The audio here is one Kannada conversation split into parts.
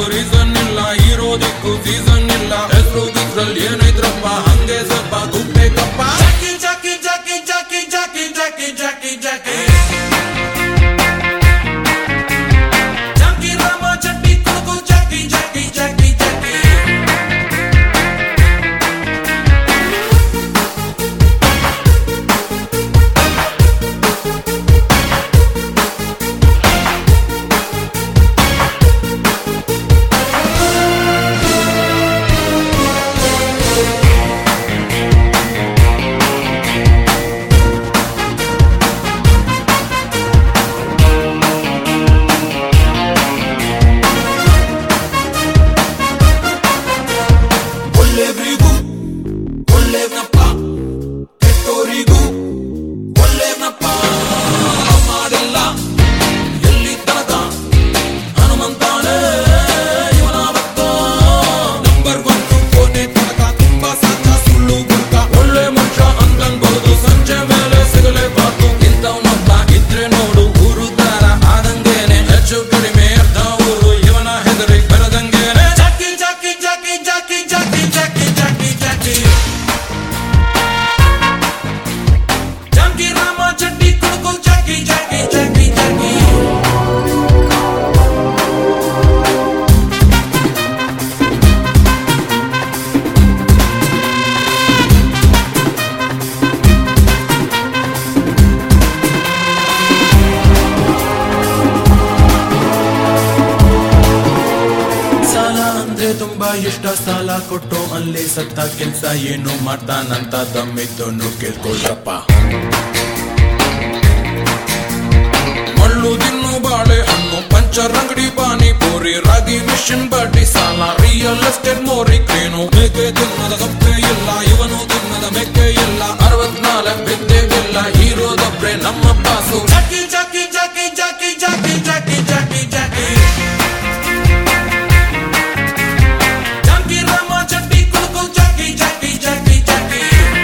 ರೀಸನ್ ಇಲ್ಲ ಇರೋದಕ್ಕೂ ಸೀಸನ್ ಇಲ್ಲ ಹೆಸರು ಬಿದ್ರಲ್ಲಿ ಏನೈತ್ರಪ್ಪ ಹಂಗೆ ಸ್ವಲ್ಪ ಗುಪ್ಪೇಕಪ್ಪ Jackie Jackie Jackie Jackie Jackie Jackie Jackie Jackie Jackie ರಾಮ ಚಟ್ಟಿ ಕುಡುಕು ಜಾಕಿ ಜಾಕಿ ಜಾಕಿ ಜಾಕಿ ಒಳ್ಳೆಯವರಿಗೂ ಒಳ್ಳೆಯವನಪ್ಪ ಕೆಟ್ಟೋರಿಗೂ ಒಳ್ಳೆಯವನಪ್ಪ ಮಾಡಿಲ್ಲ ಎಲ್ಲಿ ತನಕ ಹನುಮಂತಾನೇ ಇವನ ಭಕ್ತ ನಂಬರ್ ಒನ್ ಕೊನೆ ತನಕ ತುಂಬಾ ಸಾಕ ಸುಳ್ಳು ಗುರುಕ ಒಳ್ಳೆ ಮನುಷ್ಯ ಅಂತನ್ಬಹುದು ಸಂಜೆ ಮೇಲೆ ಸಿಗಲೇಬಾರ್ದು ಇಂಥವನೊಬ್ಬ ಇದ್ರೆ ನೋಡು ಊರು ದಾರ ಆದಂಗೇನೆ ಹೆಚ್ಚು ಕಡಿಮೆ ಅರ್ಧ ಊರು ಇವನ ಹೆದರಿ ಬೆರದಂಗೇನೆ Jackie Jackie Jackie Jackie Jackie Jackie Jackie Jackie Jackie Rama ಚಡ್ಡಿ ಕುಡುಕು ಜಾಕಿ ಜಾಕಿ ಜಾಕಿ ಜಾಕಿ ಸಾಲ ಅಂದ್ರೆ ತುಂಬಾ ಇಷ್ಟ ಸಾಲ ಕೊಟ್ಟು ಅಲ್ಲಿ ಸತ್ತ ಕೆಲ್ಸ ಏನು ಮಾಡ್ತಾನಂತ ದಮ್ಮಿದ್ದನ್ನು ಕೇಳ್ಕೊಳ್ರಪ್ಪ ಮಳ್ಳು ತಿನ್ನು ಬಾಳೆ ಹಣ್ಣು ಪಂಚರ್ ಅಂಗಡಿ ಪಾನಿ ಪೂರಿ ರಾಗಿ ಮಿಷನ್ ಬಡ್ಡಿ ಸಾಲ ರಿಯಲ್ ಎಸ್ಟೇಟ್ ಮೋರಿ ಕ್ರೇನು ಮೇಕೆ ತಿನ್ನದ ಕಪ್ಪೆ ಇಲ್ಲ ಇವನು ತಿನ್ನದ ಮೆಕ್ಕೆ ಇಲ್ಲ ಅರವತ್ನಾಲ್ಕು ಬೆದ್ದೆಗಿಲ್ಲ ಹೀರೋದೊಬ್ರೆ ನಮ್ಮ boss Jackie Jackie Jackie Jackie Jackie Jackie Jackie Jackie Jackie ರಾಮ ಚಟ್ಟಿ ಕುಡುಕು ಜಾಕಿ ಜಾಕಿ ಜಾಕಿ ಜಾಕಿ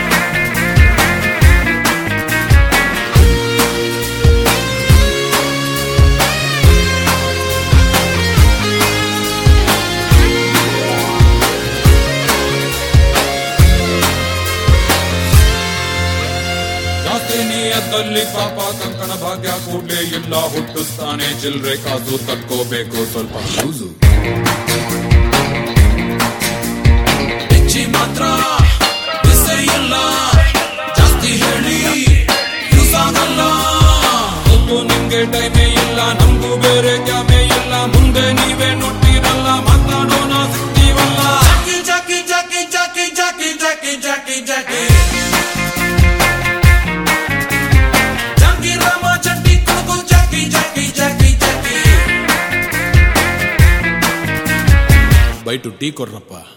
ಜಾಸ್ತಿ ನಿಯತ್ತಲ್ಲಿ ಪಾಪ ಕಂಕಣ ಭಾಗ್ಯ ಕೂಡ್ಲೇ ಇಲ್ಲ ಹುಟ್ಟಿಸ್ತಾನೆ ಚಿಲ್ರೆ ಕಾಸು ತಕ್ಕೋಬೇಕು ಸ್ವಲ್ಪ ಲೂಸು ಹೆಚ್ಚಿ ಮಾತ್ರ ಬಿಸೆ ಇಲ್ಲ ಜಾಸ್ತಿ ಹೇಳಿ ಯೂಸ್ ಆಗಲ್ಲ ಗೊತ್ತು ನಿಮ್ಗೆ ಟೈಮೇ ಇಲ್ಲ ನಮಗೂ ಬೇರೆ ಕ್ಯಾಮೆ ಇಲ್ಲ ಮುಂದೆ ನೀವೇ ನೋಡ್ತೀರಲ್ಲ ಮಾತಾಡೋಣ ಸಿಗ್ತೀವಲ್ಲ Jackie Jackie Jackie Jackie Jackie Jackie Jackie Jackie Jackie ರಾಮ ಚಟ್ಟಿ ಕುಡುಕು Jackie Jackie Jackie Jackie by two tea ಕೊಡ್ರಪ್ಪ